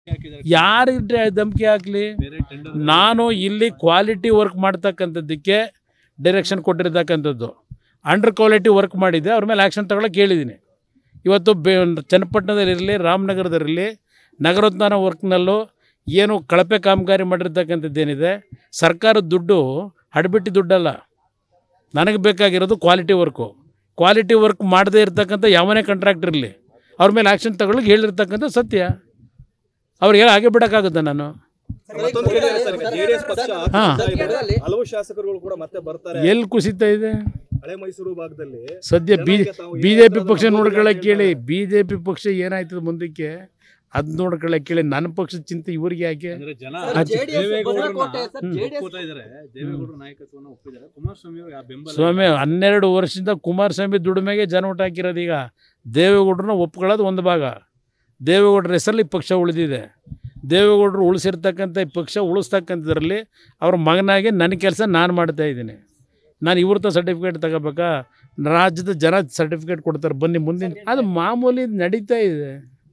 ಯಾರಿಗೆ ಧಮಕಿ ಹಾಕಲಿ ನಾನು ಇಲ್ಲಿ ಕ್ವಾಲಿಟಿ ವರ್ಕ್ ಮಾಡ್ತಕ್ಕಂಥದ್ದಕ್ಕೆ ಡೈರೆಕ್ಷನ್ ಕೊಟ್ಟಿರ್ತಕ್ಕಂಥದ್ದು ಅಂಡರ್ ಕ್ವಾಲಿಟಿ ವರ್ಕ್ ಮಾಡಿದ್ದೆ ಅವ್ರ ಮೇಲೆ ಆ್ಯಕ್ಷನ್ ತಗೊಳಕ್ಕೆ ಹೇಳಿದ್ದೀನಿ ಇವತ್ತು ಬೆ ಚನ್ನಪಟ್ಟಣದಲ್ಲಿರಲಿ ರಾಮನಗರದಲ್ಲಿರಲಿ ನಗರೋತ್ಥಾನ ವರ್ಕ್ನಲ್ಲೂ ಏನು ಕಳಪೆ ಕಾಮಗಾರಿ ಮಾಡಿರ್ತಕ್ಕಂಥದ್ದೇನಿದೆ ಸರ್ಕಾರದ ದುಡ್ಡು ಹಡ್ಬಿಟ್ಟು ದುಡ್ಡಲ್ಲ ನನಗೆ ಬೇಕಾಗಿರೋದು ಕ್ವಾಲಿಟಿ ವರ್ಕು ಕ್ವಾಲಿಟಿ ವರ್ಕ್ ಮಾಡದೇ ಇರ್ತಕ್ಕಂಥ ಯಾವನೇ ಕಾಂಟ್ರಾಕ್ಟರ್ ಇರಲಿ ಅವ್ರ ಮೇಲೆ ಆ್ಯಕ್ಷನ್ ತಗೊಳ್ಳೋಕೆ ಹೇಳಿರ್ತಕ್ಕಂಥ ಸತ್ಯ ಅವ್ರಿಗೆ ಹಾಗೆ ಬಿಡೋಕ್ಕಾಗುತ್ತಾ ನಾನು ಮತ್ತೊಂದು ಕಡೆ ಸರ್, JDS ಪಕ್ಷ ಹಾ. ಆಗ್ತಾ ಇದೆ. ಹಲವು ಶಾಸಕರುಗಳು ಕೂಡ ಮತ್ತೆ ಬರ್ತಾರೆ ಎಲ್ಲಿ ಕುಸಿತಾ ಇದೆ ಹಳೆ ಮೈಸೂರು ಭಾಗದಲ್ಲಿ ಸದ್ಯ ಬಿ ಜನಕ್ಕೆ ತಾವು ಬಿ ಏನ್ ಜೆ ಪಿ ಹೇಳ್ತಾರೆ ಪಕ್ಷ ಅದನ್ನ ನೋಡ್ಕೊಳ್ಳೋಕೆ ಕೇಳಿ ಹೇಳ್ತಾರೆ. ಬಿ ಜೆ ಪಿ ಪಕ್ಷ ಏನಾಯ್ತದ ಮುಂದಕ್ಕೆ ಅದು ನೋಡ್ಕೊಳ್ಳೋಕೆ ಕೇಳಿ ನನ್ನ ಪಕ್ಷದ ಚಿಂತೆ ಇವ್ರಿಗೆ ಯಾಕೆ ಅಂದ್ರೆ ಜನ ಆಚೆ- ದೇವೇಗೌಡರನ್ನ ಹ್ಮ್. ಒಪ್ಕೋತಾ ಇದಾರೆ ದೇವೇಗೌಡರ ನಾಯಕತ್ವವನ್ನು ಒಪ್ಪಿದ್ದಾರೆ ಕುಮಾರಸ್ವಾಮಿ ಅವರು ಆ ಬೆಂಬಲ ಸ್ವಾಮಿ ಹನ್ನೆರಡು ವರ್ಷದಿಂದ ಕುಮಾರಸ್ವಾಮಿ ದುಡಿಮೆಗೆ ಜನ ಊಟ ಹಾಕಿರೋದು ಈಗ ದೇವೇಗೌಡರನ್ನ ಒಪ್ಕೊಳ್ಳೋದು ಒಂದು ಭಾಗ ದೇವೇಗೌಡರ ಹೆಸರಲ್ಲಿ ಈ ಪಕ್ಷ ಉಳಿದಿದೆ ದೇವೇಗೌಡರು ಉಳಿಸಿರ್ತಕ್ಕಂಥ ಈ ಪಕ್ಷ ಉಳಿಸ್ತಕ್ಕಂಥದ್ರಲ್ಲಿ ಅವ್ರ ಮಗನಾಗಿ ನನ್ನ ಕೆಲಸ ನಾನು ಮಾಡ್ತಾ ಇದ್ದೀನಿ ನಾನು ಇವ್ರತ ಸರ್ಟಿಫಿಕೇಟ್ ತಗೋಬೇಕಾ ರಾಜ್ಯದ ಜನ ಸರ್ಟಿಫಿಕೇಟ್ ಕೊಡ್ತಾರೆ ಬನ್ನಿ ಮುಂದಿನ ಅದು ಮಾಮೂಲಿ ನಡೀತಾ ಇದೆ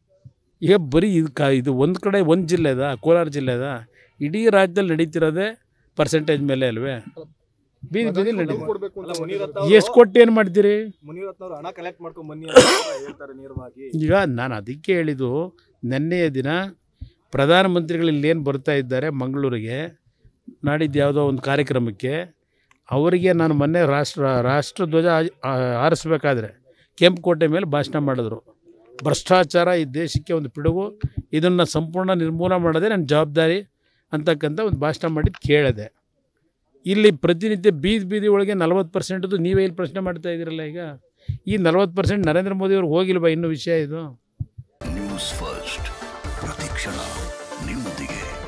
ಈಗ ಬರೀ ಇದು ಕ ಇದು ಒಂದು ಕಡೆ ಒಂದು ಜಿಲ್ಲೆದ ಕೋಲಾರ ಜಿಲ್ಲೆದ ಇಡೀ ರಾಜ್ಯದಲ್ಲಿ ನಡೀತಿರೋದೇ ಪರ್ಸೆಂಟೇಜ್ ಮೇಲೆ ಅಲ್ವೇ ಬೀದಿ ಬೀದಿ ನಡೀತಿ ಕೊಡ್ಬೇಕು ಅಂತ ಮುನಿರತ್ನ ಎಷ್ಟು ಕೊಟ್ಟು ಏನು ಮಾಡ್ತೀರಿ ಮುನಿರತ್ನವ್ರು ಹಣ ಕಲೆಕ್ಟ್ ಮಾಡ್ಕೊಂಡ್ ಬನ್ನಿ ಅಂತ ಹೇಳ್ತಾರೆ ನೇರವಾಗಿ ಈಗ ನಾನು ಅದಕ್ಕೆ ಹೇಳಿದ್ದು ನಿನ್ನೆಯ ದಿನ ಪ್ರಧಾನಮಂತ್ರಿಗಳು ಇಲ್ಲೇನು ಬರ್ತಾ ಇದ್ದಾರೆ ಮಂಗಳೂರಿಗೆ ನಾಡಿದ್ದು ಯಾವುದೋ ಒಂದು ಕಾರ್ಯಕ್ರಮಕ್ಕೆ ಅವರಿಗೆ ನಾನು ಮೊನ್ನೆ ರಾಷ್ಟ್ರ ರಾಷ್ಟ್ರಧ್ವಜ ಆ- ಆರಿಸ್ಬೇಕಾದ್ರೆ ಕೆಂಪುಕೋಟೆ ಮೇಲೆ ಭಾಷಣ ಮಾಡಿದ್ರು ಭ್ರಷ್ಟಾಚಾರ ಈ ದೇಶಕ್ಕೆ ಒಂದು ಪಿಡುಗು ಇದನ್ನು ಸಂಪೂರ್ಣ ನಿರ್ಮೂಲನೆ ಮಾಡೋದೇ ನನ್ನ ಜವಾಬ್ದಾರಿ ಅಂತಕ್ಕಂಥ ಒಂದು ಭಾಷಣ ಮಾಡಿದ್ದು ಕೇಳಿದೆ ಇಲ್ಲಿ ಪ್ರತಿನಿತ್ಯ ಬೀದಿ ಬೀದಿ ಒಳಗೆ ನಲ್ವತ್ತು ಪರ್ಸೆಂಟದು ನೀವೇ ಇಲ್ಲಿ ಪ್ರಶ್ನೆ ಮಾಡ್ತಾ ಇದ್ದೀರಲ್ಲ ಈಗ ಈ ನಲ್ವತ್ತು ಪರ್ಸೆಂಟ್ ನರೇಂದ್ರ ಮೋದಿ ಅವ್ರಿಗೆ ಹೋಗಿಲ್ವಾ ಇನ್ನೂ ವಿಷಯ ಇದು ನ್ಯೂಸ್ ಫಸ್ಟ್ ಪ್ರತಿಕ್ಷಣ ನಿಮ್ಮೊಂದಿಗೆ